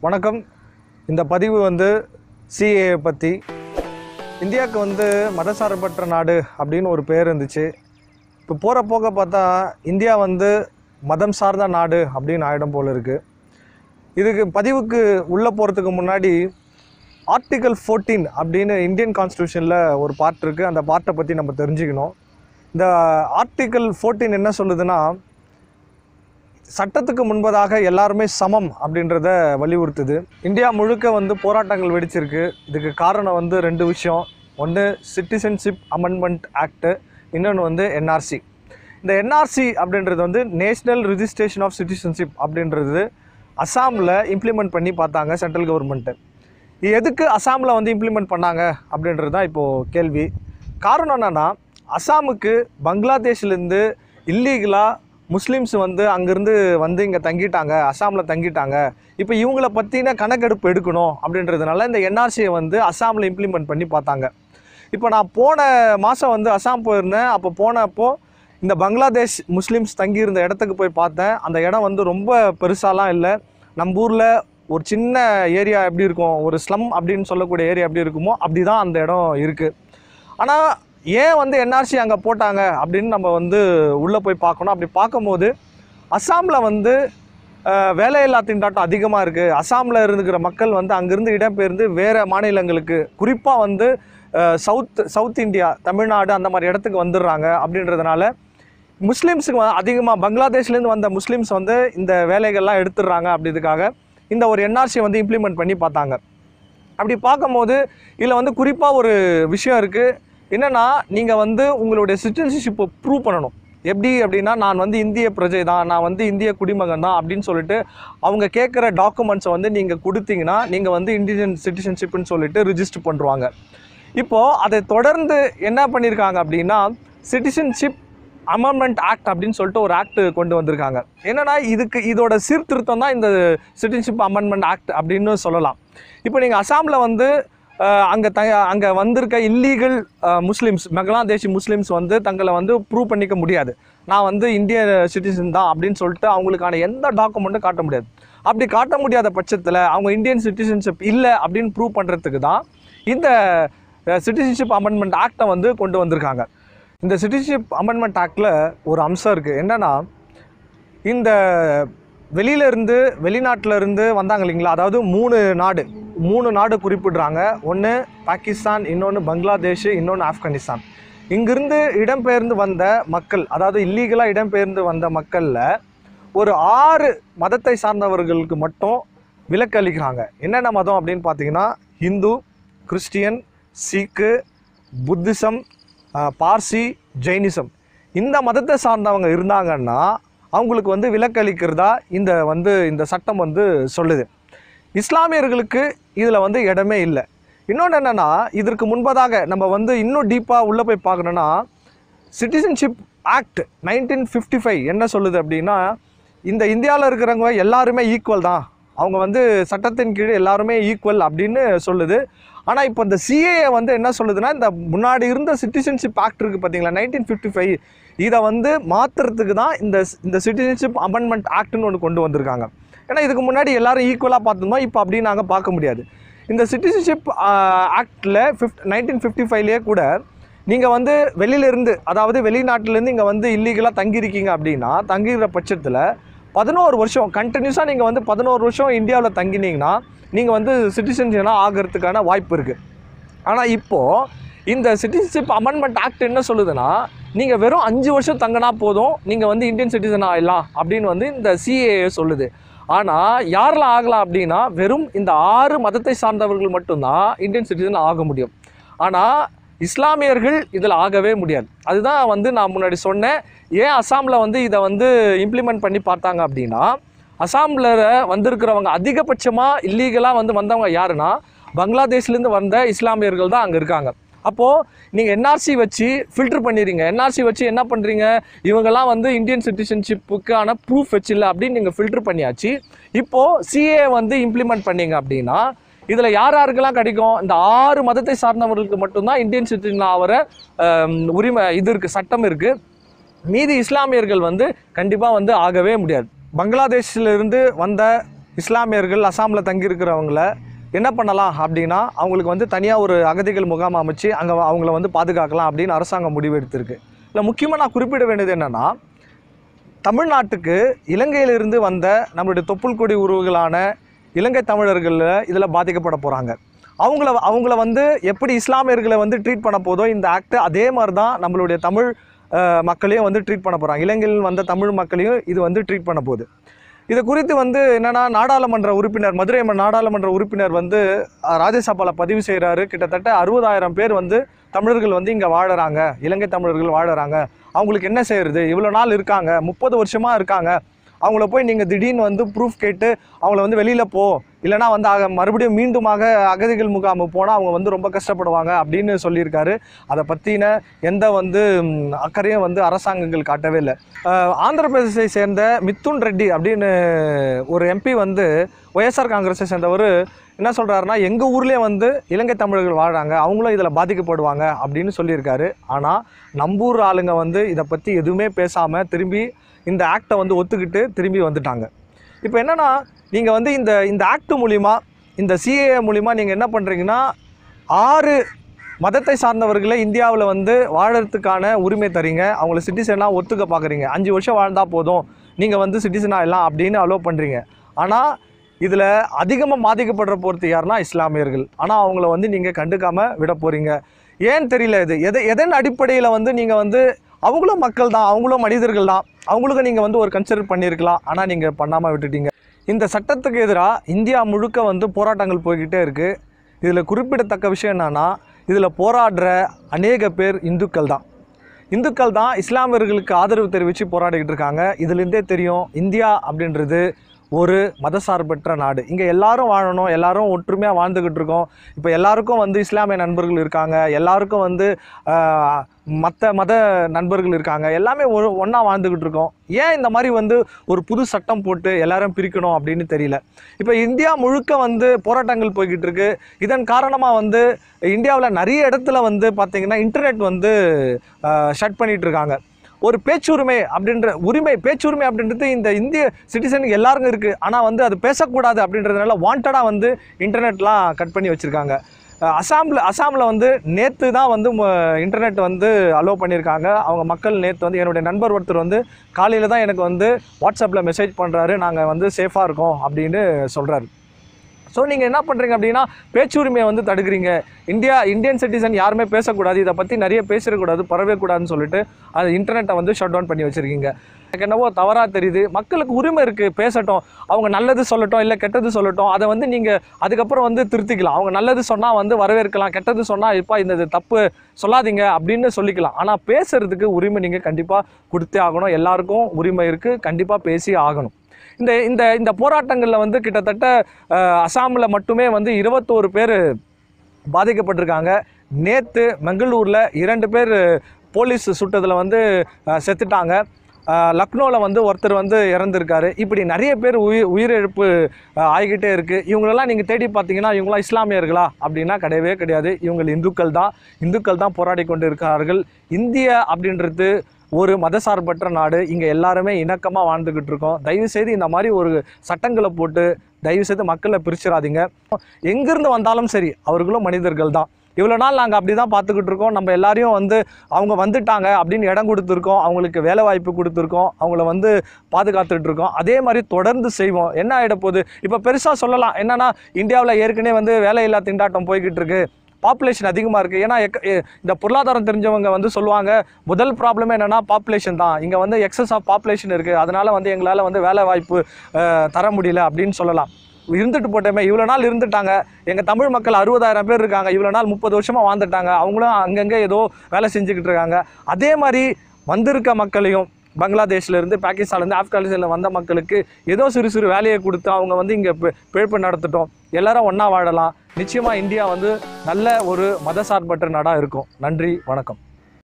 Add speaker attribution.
Speaker 1: வணக்கம் இந்த பதிவு வந்து சிஏ பற்றி இந்தியாவுக்கு வந்து மதசார்பற்ற நாடு அப்படின்னு ஒரு பேர் இருந்துச்சு இப்போ போகிற போக பார்த்தா இந்தியா வந்து மதம் சார்ந்த நாடு அப்படின்னு ஆயிடும் போல இருக்குது இதுக்கு பதிவுக்கு உள்ளே போகிறதுக்கு முன்னாடி ஆர்டிகல் ஃபோர்டீன் அப்படின்னு இந்தியன் கான்ஸ்டியூஷனில் ஒரு பார்ட் இருக்குது அந்த பார்ட்டை பற்றி நம்ம தெரிஞ்சுக்கணும் இந்த ஆர்டிகல் ஃபோர்டீன் என்ன சொல்லுதுன்னா சட்டத்துக்கு முன்பதாக எல்லாருமே சமம் அப்படின்றத வலியுறுத்துது இந்தியா முழுக்க வந்து போராட்டங்கள் வெடிச்சிருக்கு இதுக்கு காரணம் வந்து ரெண்டு விஷயம் ஒன்று சிட்டிசன்ஷிப் அமெண்ட்மெண்ட் ஆக்ட்டு இன்னொன்று வந்து என்ஆர்சி இந்த என்ஆர்சி அப்படின்றது வந்து நேஷ்னல் ரிஜிஸ்ட்ரேஷன் ஆஃப் சிட்டிசன்ஷிப் அப்படின்றது அசாமில் இம்ப்ளிமெண்ட் பண்ணி பார்த்தாங்க சென்ட்ரல் கவர்மெண்ட்டு இது எதுக்கு அசாமில் வந்து இம்ப்ளிமெண்ட் பண்ணாங்க அப்படின்றது தான் இப்போது கேள்வி காரணம் என்னென்னா அசாமுக்கு பங்களாதேஷ்லேருந்து இல்லீகலாக முஸ்லீம்ஸ் வந்து அங்கேருந்து வந்து இங்கே தங்கிட்டாங்க அசாமில் தங்கிட்டாங்க இப்போ இவங்கள பற்றின கணக்கெடுப்பு எடுக்கணும் அப்படின்றதுனால இந்த என்ஆர்சியை வந்து அசாமில் இம்ப்ளிமெண்ட் பண்ணி பார்த்தாங்க இப்போ நான் போன மாதம் வந்து அசாம் போயிருந்தேன் அப்போ போனப்போ இந்த பங்களாதேஷ் முஸ்லீம்ஸ் தங்கியிருந்த இடத்துக்கு போய் பார்த்தேன் அந்த இடம் வந்து ரொம்ப பெருசாலாம் இல்லை நம்ம ஊரில் ஒரு சின்ன ஏரியா எப்படி இருக்கும் ஒரு ஸ்லம் அப்படின்னு சொல்லக்கூடிய ஏரியா எப்படி இருக்குமோ அப்படி தான் அந்த இடம் இருக்குது ஆனால் ஏன் வந்து என்ஆர்சி அங்கே போட்டாங்க அப்படின்னு நம்ம வந்து உள்ளே போய் பார்க்கணும் அப்படி பார்க்கும்போது அஸ்ஸாமில் வந்து அஹ், வேலையில்லா திண்டாட்டம் அதிகமாக இருக்குது அஸ்ஸாமில் இருக்கிற மக்கள் வந்து அங்கேருந்து இடம்பெயர்ந்து வேறு மாநிலங்களுக்கு குறிப்பாக வந்து அஹ், சவுத் சவுத் இந்தியா தமிழ்நாடு அந்த மாதிரி இடத்துக்கு வந்துடுறாங்க அப்படின்றதுனால முஸ்லீம்ஸுக்கு அதிகமாக பங்களாதேஷ்லேருந்து வந்த முஸ்லீம்ஸ் வந்து இந்த வேலைகள்லாம் எடுத்துடுறாங்க அப்படின்றதுக்காக இந்த ஒரு என்ஆர்சியை வந்து இம்ப்ளிமெண்ட் பண்ணி பார்த்தாங்க அப்படி பார்க்கும்போது இதில் வந்து குறிப்பாக ஒரு விஷயம் இருக்குது என்னென்னா நீங்கள் வந்து உங்களுடைய சிட்டிசன்ஷிப்பை ப்ரூவ் பண்ணணும் எப்படி அப்படின்னா நான் வந்து இந்திய பிரஜை தான் நான் வந்து இந்திய குடிமகன் தான் அப்படின்னு சொல்லிட்டு அவங்க கேட்குற டாக்குமெண்ட்ஸை வந்து நீங்கள் கொடுத்தீங்கன்னா நீங்கள் வந்து இந்தியன் சிட்டிசன்ஷிப்னு சொல்லிட்டு ரிஜிஸ்டர் பண்ணுவாங்க இப்போது அதை தொடர்ந்து என்ன பண்ணியிருக்காங்க அப்படின்னா சிட்டிசன்ஷிப் அமெண்ட்மெண்ட் ஆக்ட் அப்படின்னு சொல்லிட்டு ஒரு ஆக்ட் கொண்டு வந்திருக்காங்க என்னன்னா இதுக்கு இதோட சீர்திருத்தம் தான் இந்த சிட்டிசன்ஷிப் அமெண்ட்மெண்ட் ஆக்ட் அப்படின்னு சொல்லலாம் இப்போ நீங்கள் அசாமில் வந்து அங்கே த அங்கே வந்திருக்க இல்லீகல் முஸ்லீம்ஸ் பங்களாதேஷி முஸ்லீம்ஸ் வந்து தங்களை வந்து ப்ரூவ் பண்ணிக்க முடியாது நான் வந்து இந்திய சிட்டிசன் தான் அப்படின்னு சொல்லிட்டு அவங்களுக்கான எந்த டாக்குமெண்ட்டும் காட்ட முடியாது அப்படி காட்ட முடியாத பட்சத்தில் அவங்க இந்தியன் சிட்டிசன்ஷிப் இல்லை அப்படின்னு ப்ரூவ் பண்ணுறதுக்கு தான் இந்த சிட்டிசன்ஷிப் அமெண்ட்மெண்ட் ஆக்டை வந்து கொண்டு வந்திருக்காங்க இந்த சிட்டிசன்ஷிப் அமெண்ட்மெண்ட் ஆக்டில் ஒரு அம்சம் இருக்குது என்னென்னா இந்த வெளியில இருந்து வெளிநாட்டுல இருந்து வந்தாங்க இல்லைங்களா அதாவது மூணு நாடு மூணு நாடு குறிப்பிடுறாங்க ஒன்று பாகிஸ்தான் இன்னொன்று பங்களாதேஷ் இன்னொன்று ஆப்கானிஸ்தான் இங்கிருந்து இடம்பெயர்ந்து வந்த மக்கள் அதாவது இல்லீகலாக இடம்பெயர்ந்து வந்த மக்களில் ஒரு ஆறு மதத்தை சார்ந்தவர்களுக்கு மட்டும் விலக்கு அளிக்கிறாங்க என்னென்ன மதம் அப்படின்னு பார்த்தீங்கன்னா ஹிந்து கிறிஸ்டியன் சீக்கு புத்திசம் ஆஹ், பார்சி ஜெயினிசம் இந்த மதத்தை சார்ந்தவங்க இருந்தாங்கன்னா அவங்களுக்கு வந்து விலக்களிக்கிறதா இந்த வந்து இந்த சட்டம் வந்து சொல்லுது இஸ்லாமியர்களுக்கு இதில் வந்து இடமே இல்லை இன்னொன்று என்னென்னா இதற்கு முன்பதாக நம்ம வந்து இன்னும் டீப்பாக உள்ளே போய் பார்க்கணுன்னா citizenship act nineteen fifty five என்ன சொல்லுது அப்படின்னா இந்த இந்தியாவில் இருக்கிறவங்க எல்லாருமே ஈக்குவல் தான் அவங்க வந்து சட்டத்தின் கீழ் எல்லாருமே ஈக்குவல் அப்படின்னு சொல்லுது ஆனால் இப்போ இந்த சிஏஏ வந்து என்ன சொல்லுதுன்னா இந்த முன்னாடி இருந்த சிட்டிசன்ஷிப் ஆக்ட் இருக்குது பார்த்தீங்களா நைன்டீன் ஃபிஃப்டி ஃபைவ் இதை வந்து மாற்றுறதுக்கு தான் இந்த இந்த சிட்டிசன்ஷிப் அமெண்ட்மெண்ட் ஆக்ட்னு ஒன்று கொண்டு வந்திருக்காங்க ஏன்னா இதுக்கு முன்னாடி எல்லாரும் ஈக்குவலாக பார்த்துருந்தோம் இப்போ அப்படி நாங்கள் பார்க்க முடியாது இந்த சிட்டிசன்ஷிப் ஆக்டில் ஃபிஃப்ட் நைன்டீன் ஃபிஃப்டி ஃபைவ்லேயே கூட நீங்கள் வந்து வெளியிலேருந்து அதாவது வெளிநாட்டிலேருந்து இங்கே வந்து இல்லீகலாக தங்கியிருக்கீங்க அப்படின்னா தங்கிற பட்சத்தில் பதினோரு வருஷம் கண்டினியூஸாக நீங்கள் வந்து பதினோரு வருஷம் இந்தியாவில் தங்கினீங்கன்னா நீங்கள் வந்து சிட்டிசன்ஷியனாக ஆகிறதுக்கான வாய்ப்பு இருக்குது ஆனால் இப்போது இந்த சிட்டிசன்ஷிப் அமெண்ட்மெண்ட் ஆக்ட் என்ன சொல்லுதுன்னா நீங்கள் வெறும் அஞ்சு வருஷம் தங்கினா போதும் நீங்கள் வந்து இந்தியன் சிட்டிசன் ஆகிடலாம் அப்படின்னு வந்து இந்த சிஏஏ சொல்லுது ஆனால் யாரெல்லாம் ஆகலாம் அப்படின்னா வெறும் இந்த ஆறு மதத்தை சார்ந்தவர்கள் மட்டும்தான் இந்தியன் சிட்டிசன் ஆக முடியும் ஆனால் இஸ்லாமியர்கள் இதில் ஆகவே முடியாது அதுதான் வந்து நான் முன்னாடி சொன்னேன் ஏன் அசாமில் வந்து இதை வந்து இம்ப்ளிமெண்ட் பண்ணி பார்த்தாங்க அப்படின்னா அசாமில் வந்திருக்கிறவங்க அதிகபட்சமாக இல்லீகலாக வந்து வந்தவங்க யாருன்னா பங்களாதேஷ்லேருந்து வந்த இஸ்லாமியர்கள் தான் அங்கே இருக்காங்க அப்போது நீங்கள் என்ஆர்சி வச்சு ஃபில்டர் பண்ணிடுறீங்க என்ஆர்சி வச்சு என்ன பண்ணுறீங்க இவங்கெல்லாம் வந்து இந்தியன் சிட்டிசன்ஷிப்புக்கான ப்ரூஃப் வச்சில்ல அப்படின்னு நீங்கள் ஃபில்டர் பண்ணியாச்சு இப்போது சிஏ வந்து இம்ப்ளிமெண்ட் பண்ணீங்க அப்படின்னா இதில் யார் யாருக்கெல்லாம் கிடைக்கும் இந்த ஆறு மதத்தை சார்ந்தவர்களுக்கு மட்டும்தான் இந்தியன் சிட்டிசன் ஆகிற ஆம், உரிமை இது இருக்குது சட்டம் இருக்குது மீதி இஸ்லாமியர்கள் வந்து கண்டிப்பாக வந்து ஆகவே முடியாது பங்களாதேஷ்ல இருந்து வந்த இஸ்லாமியர்கள் அசாமில் தங்கியிருக்கிறவங்கள என்ன பண்ணலாம் அப்படின்னா அவங்களுக்கு வந்து தனியாக ஒரு அகதிகள் முகாம் அமைச்சு அங்கே அவங்கள வந்து பாதுகாக்கலாம் அப்படின்னு அரசாங்கம் முடிவு எடுத்திருக்கு இல்லை முக்கியமாக நான் குறிப்பிட வேண்டியது என்னென்னா தமிழ்நாட்டுக்கு இலங்கையிலிருந்து வந்த நம்மளுடைய தொப்புள் கொடி உறவுகளான இலங்கை தமிழர்கள் இதில் பாதிக்கப்பட போகிறாங்க அவங்கள அவங்கள வந்து எப்படி இஸ்லாமியர்களை வந்து ட்ரீட் பண்ண போதோ இந்த ஆக்ட் அதே மாதிரி தான் நம்மளுடைய தமிழ் அஹ், மக்களையும் வந்து ட்ரீட் பண்ண போகிறாங்க இலங்கையில் வந்த தமிழ் மக்களையும் இது வந்து ட்ரீட் பண்ண போகுது இது குறித்து வந்து என்னன்னா நாடாளுமன்ற உறுப்பினர் மதுரை ம- நாடாளுமன்ற உறுப்பினர் வந்து அஹ், ராஜ்யசபால பதிவு செய்கிறாரு கிட்டத்தட்ட அறுபதாயிரம் பேர் வந்து தமிழர்கள் வந்து இங்கே வாழறாங்க இலங்கை தமிழர்கள் வாழறாங்க அவங்களுக்கு என்ன செய்யறது இவ்வளோ நாள் இருக்காங்க முப்பது வருஷமாக இருக்காங்க அவங்கள போய் நீங்கள் திடீர்னு வந்து ப்ரூஃப் கேட்டு அவங்கள வந்து வெளியில் போ இல்லைனா வந்து அக மறுபடியும் மீண்டுமாக அகதிகள் முகாமுக்கு போனால் அவங்க வந்து ரொம்ப கஷ்டப்படுவாங்க அப்படின்னு சொல்லியிருக்காரு அதை பற்றின எந்த வந்து ம், அக்கறையும் வந்து அரசாங்கங்கள் காட்டவே இல்லை அஹ், ஆந்திர பிரதேசத்தை சேர்ந்த மித்துன் ரெட்டி அப்படின்னு ஒரு எம்பி வந்து ஒய்எஸ்ஆர் காங்கிரஸை சேர்ந்தவர் என்ன சொல்கிறாருன்னா எங்கள் ஊர்லேயே வந்து இலங்கை தமிழர்கள் வாழ்கிறாங்க அவங்களும் இதில் பாதிக்கப்படுவாங்க அப்படின்னு சொல்லியிருக்காரு ஆனால் நம்பூர் ஆளுங்க வந்து இதை பற்றி எதுவுமே பேசாமல் திரும்பி இந்த ஆக்டை வந்து ஒத்துக்கிட்டு திரும்பி வந்துட்டாங்க இப்போ என்னென்னா நீங்கள் வந்து இந்த இந்த ஆக்ட் மூலிமா இந்த சிஏஏ மூலிமா நீங்கள் என்ன பண்ணுறீங்கன்னா ஆறு மதத்தை சார்ந்தவர்களை இந்தியாவில் வந்து வாழறதுக்கான உரிமை தரீங்க அவங்கள சிட்டிசனாக ஒத்துக்க பார்க்குறீங்க அஞ்சு வருஷம் வாழ்ந்தால் போதும் நீங்கள் வந்து சிட்டிசனாக எல்லாம் அப்படின்னு அலோவ் பண்ணுறீங்க ஆனால் இதில் அதிகமாக பாதிக்கப்படுற போகிறது யாருன்னா இஸ்லாமியர்கள் ஆனால் அவங்கள வந்து நீங்கள் கண்டுக்காமல் விட போகிறீங்க ஏன் தெரியல இது எதை எதன் அடிப்படையில் வந்து நீங்கள் வந்து அவங்களும் மக்கள் தான் அவங்களும் மனிதர்கள் தான் அவங்களுக்கு நீங்கள் வந்து ஒரு கன்சிடர் பண்ணியிருக்கலாம் ஆனால் நீங்கள் பண்ணாமல் விட்டுட்டீங்க இந்த சட்டத்துக்கு எதிராக இந்தியா முழுக்க வந்து போராட்டங்கள் போய்கிட்டே இருக்குது இதில் குறிப்பிடத்தக்க விஷயம் என்னன்னா இதில் போராடுற அநேக பேர் இந்துக்கள் தான் இந்துக்கள் தான் இஸ்லாமியர்களுக்கு ஆதரவு தெரிவித்து போராடிக்கிட்டு இருக்காங்க இதுலேருந்தே தெரியும் இந்தியா அப்படின்றது ஒரு மதசார்பற்ற நாடு இங்கே எல்லாரும் வாழணும் எல்லாரும் ஒற்றுமையாக வாழ்ந்துக்கிட்டு இருக்கோம் இப்போ எல்லாருக்கும் வந்து இஸ்லாமிய நண்பர்கள் இருக்காங்க எல்லாருக்கும் வந்து மற்ற மத நண்பர்கள் இருக்காங்க எல்லாமே ஒரு ஒன்றா வாழ்ந்துக்கிட்டு இருக்கோம் ஏன் இந்த மாதிரி வந்து ஒரு புது சட்டம் போட்டு எல்லாரும் பிரிக்கணும் அப்படின்னு தெரியல இப்போ இந்தியா முழுக்க வந்து போராட்டங்கள் போய்கிட்டு இருக்கு இதன் காரணமாக வந்து இந்தியாவில் நிறைய இடத்துல வந்து பார்த்தீங்கன்னா இன்டர்நெட் வந்து ஷட் பண்ணிட்டு இருக்காங்க ஒரு பேச்சுரிமை அப்படின்ற உரிமை பேச்சுரிமை அப்படின்றது இந்த இந்திய சிட்டிசனுக்கு எல்லாருக்கும் இருக்குது ஆனால் வந்து அது பேசக்கூடாது அப்படின்றதுனால வாண்டடாக வந்து இன்டர்நெட்லாம் கட் பண்ணி வச்சுருக்காங்க அசாமில் அசாமில் வந்து நேற்று தான் வந்து இன்டர்நெட் வந்து அலோவ் பண்ணியிருக்காங்க அவங்க மக்கள் நேற்று வந்து என்னுடைய நண்பர் ஒருத்தர் வந்து காலையில் தான் எனக்கு வந்து வாட்ஸ்அப்பில் மெசேஜ் பண்ணுறாரு நாங்கள் வந்து சேஃபாக இருக்கோம் அப்படின்னு சொல்கிறாரு ஸோ நீங்கள் என்ன பண்ணுறீங்க அப்படின்னா பேச்சுரிமையை வந்து தடுக்கிறீங்க இந்தியா இந்தியன் சிட்டிசன் யாருமே பேசக்கூடாது இதை பற்றி நிறைய பேசிடக்கூடாது பரவக்கூடாதுன்னு சொல்லிட்டு அது இன்டர்நெட்டை வந்து ஷட் டவுன் பண்ணி வச்சுருக்கீங்க எனக்கு என்னவோ தவறாக தெரியுது மக்களுக்கு உரிமை இருக்குது பேசட்டும் அவங்க நல்லது சொல்லட்டும் இல்லை கெட்டது சொல்லட்டும் அதை வந்து நீங்கள் அதுக்கப்புறம் வந்து திருத்திக்கலாம் அவங்க நல்லது சொன்னால் வந்து வரவேற்கலாம் கெட்டது சொன்னால் இப்போ இந்த இது தப்பு சொல்லாதீங்க அப்படின்னு சொல்லிக்கலாம் ஆனால் பேசுறதுக்கு உரிமை நீங்கள் கண்டிப்பாக கொடுத்தே ஆகணும் எல்லாருக்கும் உரிமை இருக்குது கண்டிப்பாக பேசி ஆகணும் இந்த இந்த இந்த போராட்டங்களில் வந்து கிட்டத்தட்ட அஹ், அசாமில் மட்டுமே வந்து இருபத்தோரு பேர் பாதிக்கப்பட்டிருக்காங்க நேற்று பெங்களூரில் இரண்டு பேர் போலீஸ் சுட்டதில் வந்து அஹ், செத்துட்டாங்க லக்னோவில் வந்து ஒருத்தர் வந்து இறந்துருக்காரு இப்படி நிறைய பேர் உயிர் உயிரிழப்பு அஹ், ஆகிக்கிட்டே இருக்குது இவங்களெல்லாம் நீங்கள் தேடி பார்த்தீங்கன்னா இவங்களாம் இஸ்லாமியர்களா அப்படின்னா கிடையவே கிடையாது இவங்க இந்துக்கள் தான் இந்துக்கள் தான் போராடி கொண்டு இருக்கிறார்கள் இந்தியா அப்படின்றது ஒரு மதசார்பற்ற நாடு இங்கே எல்லாருமே இணக்கமாக வாழ்ந்துக்கிட்டு இருக்கோம் தயவுசெய்து இந்த மாதிரி ஒரு சட்டங்களை போட்டு தயவுசெய்து மக்களை பிரிச்சிடாதீங்க எங்கேருந்து வந்தாலும் சரி அவர்களும் மனிதர்கள் தான் இவ்வளோ நாள் நாங்கள் அப்படி தான் பார்த்துக்கிட்டு இருக்கோம் நம்ம எல்லாரையும் வந்து அவங்க வந்துட்டாங்க அப்படின்னு இடம் கொடுத்துருக்கோம் அவங்களுக்கு வேலை வாய்ப்பு கொடுத்துருக்கோம் அவங்கள வந்து பாதுகாத்துட்டு இருக்கோம் அதே மாதிரி தொடர்ந்து செய்வோம் என்ன ஆகிட போகுது இப்போ பெருசாக சொல்லலாம் என்னன்னா இந்தியாவில் ஏற்கனவே வந்து வேலையில்லா திண்டாட்டம் போய்கிட்டு இருக்கு பாப்புலேஷன் அதிகமாக இருக்குது ஏன்னா எக்க- எ- இந்த பொருளாதாரம் தெரிஞ்சவங்க வந்து சொல்லுவாங்க முதல் ப்ராப்ளமே என்னென்னா பாப்புலேஷன் தான் இங்கே வந்து எக்ஸஸ் ஆஃப் பாப்புலேஷன் இருக்குது அதனால் வந்து எங்களால் வந்து வேலை வாய்ப்பு அஹ், தர முடியல அப்படின்னு சொல்லலாம் இருந்துட்டு போட்டோமே இவ்வளோ நாள் இருந்துட்டாங்க எங்கள் தமிழ் மக்கள் அறுபதாயிரம் பேர் இருக்காங்க இவ்வளோ நாள் முப்பது வருஷமாக வாழ்ந்துட்டாங்க அவங்களும் அங்கங்கே ஏதோ வேலை செஞ்சுக்கிட்டு இருக்காங்க அதே மாதிரி வந்திருக்க மக்களையும் பங்களாதேஷ்லேருந்து பாகிஸ்தான்லேருந்து ஆப்கானிஸ்தானில் வந்த மக்களுக்கு ஏதோ சிறு சிறு வேலையை கொடுத்து அவங்க வந்து இங்கே பிழைப்பு நடத்தட்டும் எல்லாரும் ஒன்றா வாழலாம் நிச்சயமாக இந்தியா வந்து நல்ல ஒரு மதசார்பற்ற நாடாக இருக்கும் நன்றி வணக்கம்